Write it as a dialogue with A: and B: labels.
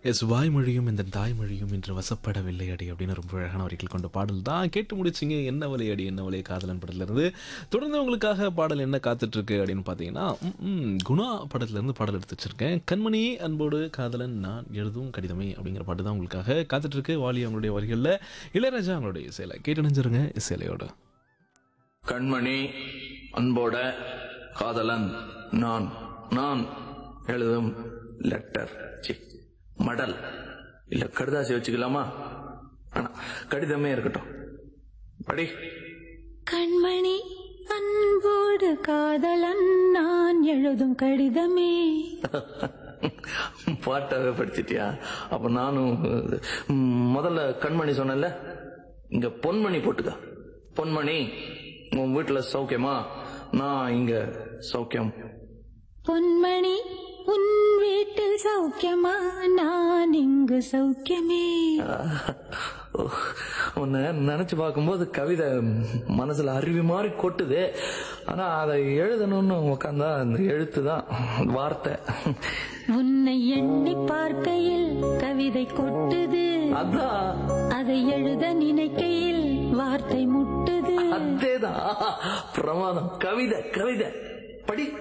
A: S வாய்மொழியும் இந்த தாய்மொழியும் இன்று வசப்படவில்லை அடி அப்படின்னு ரொம்ப அழகான வரிகள் கொண்ட பாடல் தான் கேட்டு முடிச்சிங்க என்ன வலை அடி என்ன வலை காதலன் படத்துலேருந்து தொடர்ந்து உங்களுக்காக பாடல் என்ன காத்துட்ருக்கு அப்படின்னு பார்த்தீங்கன்னா ம், ம், குணா படத்துலேருந்து பாடல் எடுத்து வச்சிருக்கேன் கண்மணி அன்போடு காதலன் நான் எழுதும் கடிதமே அப்படிங்கிற பாட்டு தான் உங்களுக்காக காத்துட்ருக்கு வாலி அவங்களுடைய வரிகளில் இளையராஜா அவங்களுடைய இசையில் கேட்டு நினைஞ்சிருங்க இசையிலையோட
B: கண்மணி அன்போட காதலன் நான் நான் எழுதும் லெட்டர் சி மடல் இல்ல கடுதாசி வச்சுக்கலாமா ஆனா கடிதமே இருக்கட்டும் படி
C: கண்மணி அன்போடு காதலன் நான் எழுதும் கடிதமே
B: பாட்டாவே படிச்சிட்டியா அப்ப நானும் ம், முதல்ல கண்மணி சொன்னேன்ல இங்க பொன்மணி போட்டுக்க பொன்மணி உன் வீட்டுல சௌக்கியமா நான் இங்க சௌக்கியம்
C: பொன்மணி உன் வீட்டில் சௌக்கியமா நான் இங்கு சௌக்கியமே
B: உன்னை நினைச்சு பார்க்கும்போது கவிதை மனசுல அருவி மாதிரி கொட்டுது ஆனா அதை எழுதணும்னு உட்காந்தா அந்த எழுத்து தான் வார்த்தை
C: உன்னை எண்ணி பார்க்கையில் கவிதை கொட்டுது
B: அதான்
C: அதை எழுத நினைக்கையில் வார்த்தை முட்டுது
B: அதேதான் பிரமாதம் கவிதை கவிதை படி